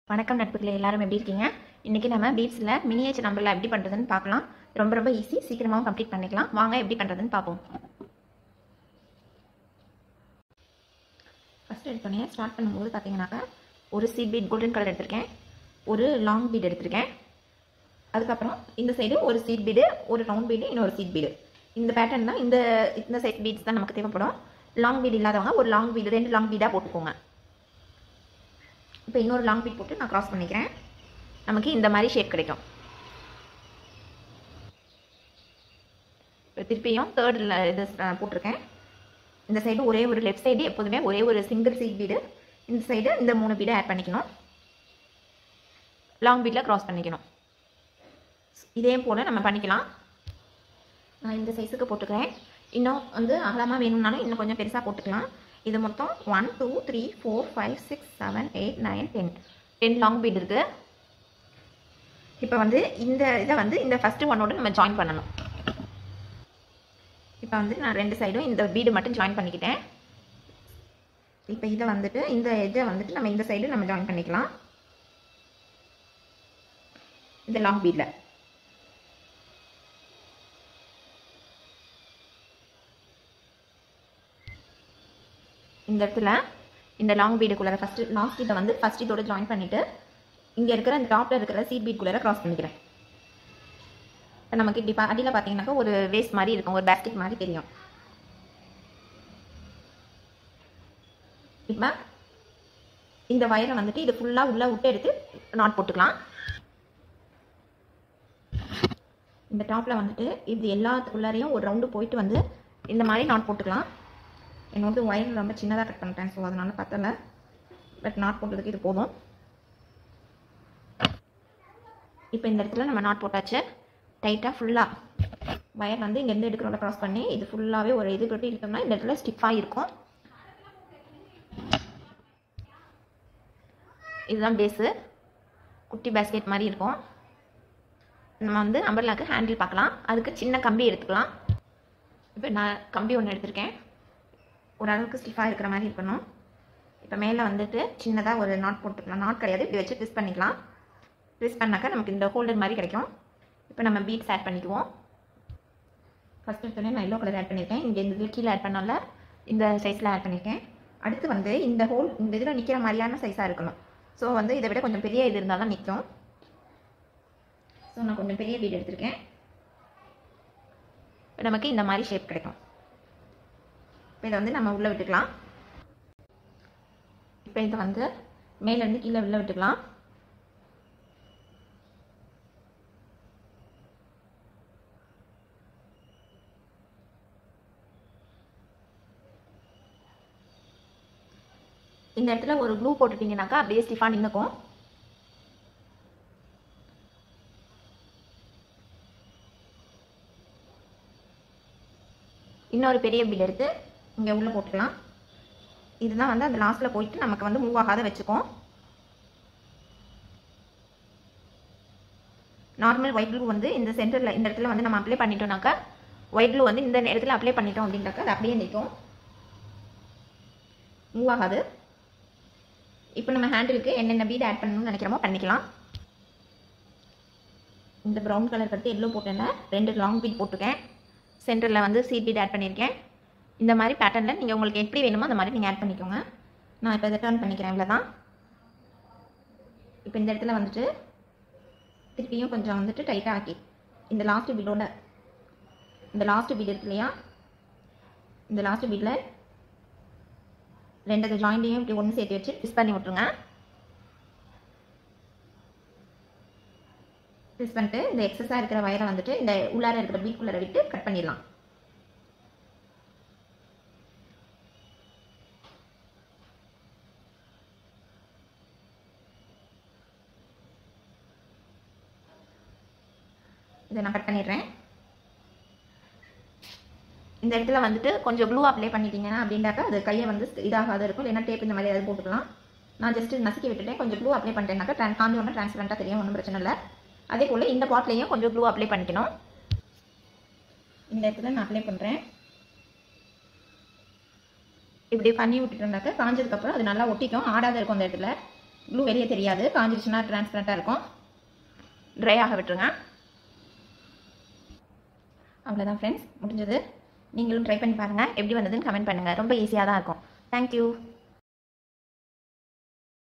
வணக்கம் நட்புகளே எல்லாரும் எப்படி இருக்கீங்க இன்றைக்கி நம்ம பீட்ஸில் மினியேச்சர் நம்பரில் எப்படி பண்ணுறதுன்னு பார்க்கலாம் ரொம்ப ரொம்ப ஈஸி சீக்கிரமாகவும் கம்ப்ளீட் பண்ணிக்கலாம் வாங்க எப்படி பண்ணுறதுன்னு பார்ப்போம் ஃபஸ்ட் எடுத்தோடனே ஸ்டார்ட் பண்ணும்போது பார்த்தீங்கன்னாக்கா ஒரு சீட் பீட் கோல்டன் கலர் எடுத்திருக்கேன் ஒரு லாங் பீட் எடுத்திருக்கேன் அதுக்கப்புறம் இந்த சைடு ஒரு சீட் பீடு ஒரு ரவுண்ட் பீடு இன்னொரு சீட் பீடு இந்த பேட்டர்ன் தான் இந்த இந்த சைட் பீட்ஸ் தான் நமக்கு தேவைப்படும் லாங் பீடு இல்லாதவங்க ஒரு லாங் பீடு ரெண்டு லாங் பீடாக போட்டுக்கோங்க இப்போ இன்னொரு லாங் பீட் போட்டு நான் க்ராஸ் பண்ணிக்கிறேன் நமக்கு இந்த மாதிரி ஷேப் கிடைக்கும் இப்போ திருப்பியும் தேர்டில் இது அஹ், போட்டிருக்கேன் இந்த சைடு ஒரே ஒரு லெஃப்ட் சைடு எப்போதுமே ஒரே ஒரு சிங்கிள் சீட் பீடு இந்த சைடு இந்த மூணு பீடை ஆட் பண்ணிக்கணும் லாங் பீட்டில் க்ராஸ் பண்ணிக்கணும் இதே போல் நம்ம பண்ணிக்கலாம் நான் இந்த சைஸுக்கு போட்டுக்கிறேன் இன்னும் வந்து அகலமாக வேணும்னாலும் இன்னும் கொஞ்சம் பெருசாக போட்டுக்கலாம் இது மொத்தம் one two three four five six seven eight nine ten ten long bead இருக்குது இப்போ வந்து இந்த இதை வந்து இந்த ஃபஸ்ட்டு ஒன்னோட நம்ம ஜாயின் பண்ணணும் இப்போ வந்து நான் ரெண்டு சைடும் இந்த பீடு மட்டும் ஜாயின் பண்ணிக்கிட்டேன் இப்போ இதை வந்துட்டு இந்த இதை வந்துட்டு நம்ம இந்த சைடு நம்ம ஜாயின் பண்ணிக்கலாம் இந்த லாங் பீடில் இந்த இடத்துல இந்த லாங் பீடுக்குள்ளே ஃபஸ்ட்டு லாஸ்ட் இதை வந்து ஃபஸ்ட் இதோட ஜாயின் பண்ணிவிட்டு இங்கே இருக்கிற இந்த டாப்பில் இருக்கிற சீட் பீட்குள்ளே க்ராஸ் பண்ணிக்கிறேன் இப்போ நமக்கு இப்படி பா- அடியில் பார்த்தீங்கன்னாக்கா ஒரு வேஸ்ட் மாதிரி இருக்கும் ஒரு பேஸ்கெட் மாதிரி தெரியும் இப்போ இந்த வயரை வந்துட்டு இது ஃபுல்லாக உள்ளே விட்டு எடுத்து நாட் போட்டுக்கலாம் இந்த டாப்பில் வந்துட்டு இது எல்லாத்துக்குள்ளாரையும் ஒரு ரவுண்டு போயிட்டு வந்து இந்த மாதிரி நாட் போட்டுக்கலாம் என்னோட ஒயர் ரொம்ப சின்னதாக கட் பண்ணிட்டேன் ஸோ அதனால பத்தலை பட் நாட் போட்டதுக்கு இது போதும் இப்போ இந்த இடத்துல நம்ம நாட் போட்டாச்சு டைட்டாக ஃபுல்லாக ஒயர் வந்து இங்கேருந்து எடுக்கிறோட க்ராஸ் பண்ணி இது ஃபுல்லாகவே ஒரு இது கட்டி இருக்கோம்னா இந்த இடத்துல ஸ்டிஃபாக இருக்கும் இதுதான் பேஸு குட்டி பேஸ்கெட் மாதிரி இருக்கும் நம்ம வந்து அம்பர்லாக்கு ஹேண்டில் பார்க்கலாம் அதுக்கு சின்ன கம்பி எடுத்துக்கலாம் இப்போ நான் கம்பி ஒன்று எடுத்திருக்கேன் ஓரளவுக்கு ஸ்டிஃபாக இருக்கிற மாதிரி இருக்கணும் இப்போ மேலே வந்துட்டு சின்னதாக ஒரு நாட் போட்டுக்கலாம் நாட் கிடையாது இப்படி வச்சு ட்விஸ்ட் பண்ணிக்கலாம் ட்விஸ்ட் பண்ணாக்கா நமக்கு இந்த ஹோல்டர் மாதிரி கிடைக்கும் இப்போ நம்ம பீட்ஸ் ஆட் பண்ணிக்குவோம் ஃபஸ்ட் எடுத்தோடனே நான் எல்லோ கலர் ஆட் பண்ணியிருக்கேன் இங்கே இந்த இது கீழே ஆட் பண்ணோம்ல இந்த சைஸில் ஆட் பண்ணியிருக்கேன் அடுத்து வந்து இந்த ஹோல் இந்த இதில் நிற்கிற மாதிரியான சைஸாக இருக்கணும் ஸோ வந்து இதை விட கொஞ்சம் பெரிய இது இருந்தால் தான் நிற்கும் ஸோ நான் கொஞ்சம் பெரிய பீட் எடுத்திருக்கேன் இப்போ நமக்கு இந்த மாதிரி ஷேப் கிடைக்கும் இப்போ இதை வந்து நம்ம உள்ளே விட்டுக்கலாம் இப்போ இதை வந்து மேலேருந்து கீழே உள்ளே விட்டுக்கலாம் இந்த இடத்துல ஒரு க்ளூ போட்டுட்டீங்கன்னாக்கா அப்படியே ஸ்டிஃபாக நின்றுக்கும் இன்னொரு பெரிய பில் எடுத்து இங்கே உள்ளே போட்டுக்கலாம் இதுதான் வந்து அந்த லாஸ்ட்டில் போயிட்டு நமக்கு வந்து மூவ் ஆகாத வச்சுக்கும் நார்மல் ஒயிட் க்ளூ வந்து இந்த சென்டரில் இந்த இடத்துல வந்து நம்ம அப்ளை பண்ணிட்டோம்னாக்கா ஒயிட் க்ளூ வந்து இந்த இடத்துல அப்ளை பண்ணிட்டோம் அப்படின்னாக்கா அது அப்படியே நிற்கும் மூவ் ஆகாது இப்போ நம்ம ஹேண்டிலுக்கு என்னென்ன பீட் ஆட் பண்ணணும்னு நினைக்கிறோமோ பண்ணிக்கலாம் இந்த ப்ரௌன் கலர் கடுத்து எல்லோ போட்டேன்னா ரெண்டு லாங் பீட் போட்டிருக்கேன் சென்டரில் வந்து சீட் பீட் ஆட் பண்ணியிருக்கேன் இந்த மாதிரி பேட்டர்னில் நீங்கள் உங்களுக்கு எப்படி வேணுமோ அந்த மாதிரி நீங்கள் ஆட் பண்ணிக்கோங்க நான் இப்போ இதை டர்ன் பண்ணிக்கிறேன் இவ்வளோ தான் இப்போ இந்த இடத்துல வந்துட்டு திருப்பியும் கொஞ்சம் வந்துட்டு டைட்டாக ஆக்கி இந்த லாஸ்ட் பீடோட இந்த லாஸ்ட் பீட் இருக்கு இல்லையா இந்த லாஸ்ட் பீடில் ரெண்டு ஜாயிண்ட்டையும் இப்படி ஒன்று சேர்த்து வச்சு ட்விஸ்ட் பண்ணி விட்ருங்க ட்விஸ்ட் பண்ணிட்டு இந்த எக்ஸஸாக இருக்கிற வயரை வந்துட்டு இந்த உள்ளார இருக்கிற பீட்குள்ளார விட்டு கட் பண்ணிடலாம் இதை நான் கட் பண்ணிடுறேன் இந்த இடத்துல வந்துட்டு கொஞ்சம் ப்ளூ அப்ளை பண்ணிட்டீங்கன்னா அப்படின்னாக்கா அது கையை வந்து இதாகாத இருக்கும் இல்லைன்னா டேப் இந்த மாதிரி ஏதாவது போட்டுக்கலாம் நான் ஜஸ்ட் நசுக்கி விட்டுட்டேன் கொஞ்சம் ப்ளூ அப்ளை பண்ணிட்டேன்னாக்கா ட்ரான் காஞ்சி ஒன்று ட்ரான்ஸ்பரண்ட்டாக தெரியும் ஒன்றும் பிரச்சனை இல்லை அதே போல் இந்த பாட்லேயும் கொஞ்சம் ப்ளூ அப்ளை பண்ணிக்கணும் இந்த இடத்துல நான் அப்ளை பண்ணுறேன் இப்படி பண்ணி விட்டுட்டோம்னாக்க காஞ்சதுக்கப்புறம் அது நல்லா ஒட்டிக்கும் ஆடாத இருக்கும் அந்த இடத்துல க்ளூ வெளியே தெரியாது காஞ்சிருச்சுன்னா டிரான்ஸ்பரண்ட்டாக இருக்கும் ட்ரை ஆக விட்டுருங்க அவ்வளோதான் ஃப்ரெண்ட்ஸ் முடிஞ்சது நீங்களும் ட்ரை பண்ணி பாருங்கள் எப்படி வந்ததுன்னு கமெண்ட் பண்ணுங்கள் ரொம்ப ஈஸியாக தான் இருக்கும் தேங்க்யூ